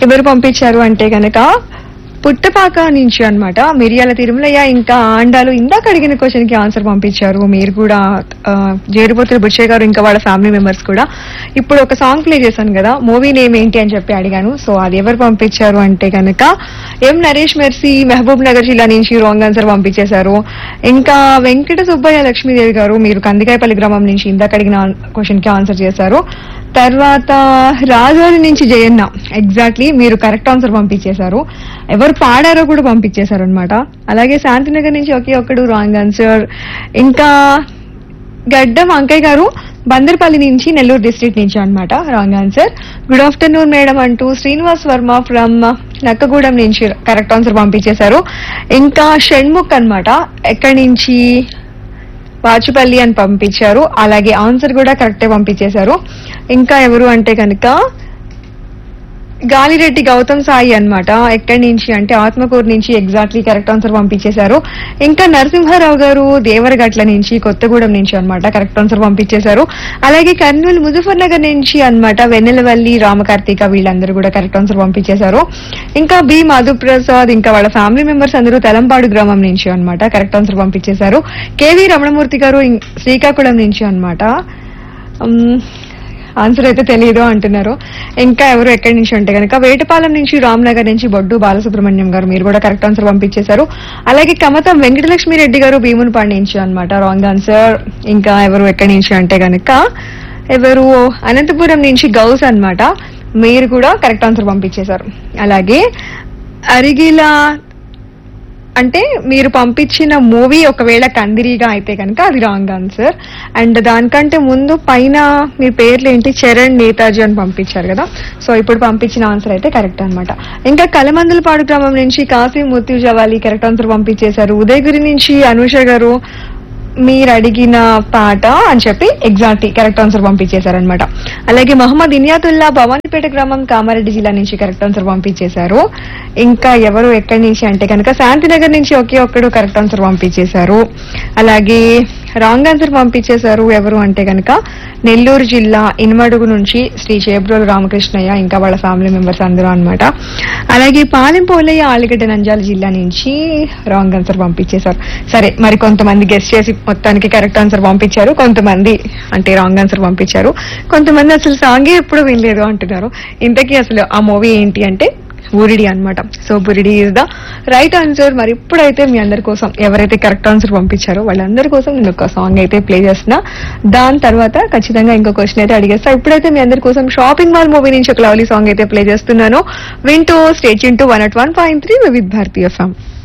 ఎవరు పంపించారు అంటే గనక పుట్టపాక నుంచి అన్నమాట మిరియాల తిరుమలయ్య ఇంకా ఆండాలు ఇందాక అడిగిన క్వశ్చన్ కి ఆన్సర్ పంపించారు మీరు కూడా ఆ, జేరుపోతుల బుచ్చయ్య గారు ఇంకా వాళ్ళ ఫ్యామిలీ మెంబర్స్ కూడా ఇప్పుడు ఒక సాంగ్ ప్లే చేశాను కదా మూవీ నేమ్ ఏంటి అని చెప్పి అడిగాను సో అది ఎవరు పంపించారు అంటే గనక M Naresh Mercy Mahbubnagar జిల్లా నుంచి రాంగ్ ఆన్సర్ పంపించేశారు ఇంకా వెంకట సుబ్బయ్య లక్ష్మీదేవి గారు మీరు కందికాయపల్లి గ్రామం నుంచి ఇందాక అడిగిన క్వశ్చన్ కి ఆన్సర్ చేశారు తర్వాత రాజోలి నుంచి జయన్న ఎగ్జాక్ట్లీ మీరు కరెక్ట్ ఆన్సర్ పంపించేశారు ఎవరు పాడారో కూడా పంపించేశారు అనమాట అలాగే శాంతినగర్ నుంచి ఒకే ఒక్కడు రాంగ్ ఆన్సర్ ఇంకా గడ్డం అంకయ్య గారు బందర్పల్లి నుంచి నెల్లూరు డిస్ట్రిక్ట్ నుంచి అన్నమాట wrong answer good afternoon madam అంటూ శ్రీనివాస్ వర్మ ఫ్రమ్ నక్కగూడెం నుంచి కరెక్ట్ ఆన్సర్ పంపించేశారు ఇంకా షణ్ముఖ్ అన్నమాట ఎక్కడి నుంచి వాచుపల్లి అని పంపించారు అలాగే ఆన్సర్ కూడా కరెక్టే పంపించేశారు ఇంకా ఎవరు అంటే కనుక గాలిరెడ్డి గౌతమ్ సాయి అన్నమాట ఎక్కడి నుంచి అంటే ఆత్మకూరు నుంచి ఎగ్జాక్ట్లీ కరెక్ట్ ఆన్సర్ పంపించేశారు ఇంకా నరసింహారావు గారు దేవరగట్ల నుంచి కొత్తగూడెం నుంచి అన్నమాట కరెక్ట్ ఆన్సర్ పంపించేశారు అలాగే కర్నూలు ముజఫర్ నగర్ నుంచి అన్నమాట వెన్నెలవల్లి రామకార్తిక వీళ్ళందరూ కూడా కరెక్ట్ ఆన్సర్ పంపించేశారు ఇంకా బి మధుప్రసాద్ ఇంకా వాళ్ళ ఫ్యామిలీ మెంబర్స్ అందరూ తెలంపాడు గ్రామం నుంచి అన్నమాట కరెక్ట్ ఆన్సర్ పంపించేశారు కేవీ రమణమూర్తి గారు ఇం- శ్రీకాకుళం నుంచి అన్నమాట ఉమ్, ఆన్సర్ అయితే తెలియదు అంటున్నారు ఇంకా ఎవరు ఎక్కడి నుంచి అంటే కనుక వేటపాలెం నుంచి రామ్నగర్ నుంచి బొడ్డు బాలసుబ్రహ్మణ్యం గారు మీరు కూడా కరెక్ట్ ఆన్సర్ పంపించేశారు అలాగే కమతం వెంకటలక్ష్మి రెడ్డి గారు భీమునిపాడు నుంచి అన్నమాట రాంగ్ ఆన్సర్ ఇంకా ఎవరు ఎక్కడి నుంచి అంటే కనుక ఎవరు అనంతపురం నుంచి గౌస్ అన్నమాట మీరు కూడా కరెక్ట్ ఆన్సర్ పంపించేశారు అలాగే అరిగిలా అంటే మీరు పంపించిన మూవీ ఒకవేళ కందిరీగా అయితే కనుక అది రాంగ్ ఆన్సర్ అండ్ దానికంటే ముందు పైన మీ పేర్లు ఏంటి చరణ్ నేతాజీ అని పంపించారు కదా సో ఇప్పుడు పంపించిన ఆన్సర్ అయితే కరెక్ట్ అన్నమాట ఇంకా కలమందలపాడు గ్రామం నుంచి కాసిం ముత్యు జవాలి కరెక్ట్ ఆన్సర్ పంపించేశారు ఉదయగిరి నుంచి అనూష గారు మీరు అడిగిన పాట అని చెప్పి ఎగ్జాక్ట్ కరెక్ట్ ఆన్సర్ పంపించేశారనమాట అలాగే మహమ్మద్ ఇనియాతుల్లా భవానీపేట గ్రామం కామారెడ్డి జిల్లా నుంచి కరెక్ట్ ఆన్సర్ పంపించేశారు ఇంకా ఎవరు ఎక్కడి నుంచి అంటే కనుక శాంతినగర్ నుంచి ఒకే ఒక్కడు కరెక్ట్ ఆన్సర్ పంపించేశారు అలాగే రాంగ్ ఆన్సర్ పంపించేశారు ఎవరు అంటే కనుక నెల్లూరు జిల్లా ఇనుమడుగు నుంచి శ్రీ చేబ్రోలు రామకృష్ణయ్య ఇంకా వాళ్ళ ఫ్యామిలీ మెంబర్స్ అందరూ అన్నమాట అలాగే పాలెం పోలయ్య ఆలిగడ్డ నంజాల జిల్లా నుంచి రాంగ్ ఆన్సర్ పంపించేశారు సరే మరి కొంతమంది గెస్ట్ చేసి మొత్తానికి కరెక్ట్ ఆన్సర్ పంపించారు కొంతమంది అంటే రాంగ్ ఆన్సర్ పంపించారు కొంతమంది అసలు సాంగే ఎప్పుడు వినలేదు అంటున్నారు ఇంతకీ అసలు ఆ మూవీ ఏంటి అంటే బురిడి అన్నమాట సో బురిడి ఇస్ ద రైట్ ఆన్సర్ మరి ఇప్పుడైతే మీ అందరి కోసం ఎవరైతే కరెక్ట్ ఆన్సర్ పంపించారో వాళ్ళందరి కోసం నేను ఒక సాంగ్ అయితే ప్లే చేస్తున్నా దాని తర్వాత ఖచ్చితంగా ఇంకో క్వశ్చన్ అయితే అడిగేస్తా ఇప్పుడైతే మీ అందరి కోసం షాపింగ్ మాల్ మూవీ నుంచి ఒక లవ్లీ సాంగ్ అయితే ప్లే చేస్తున్నాను వింటూ stage into one at one point three with Bharatiya FM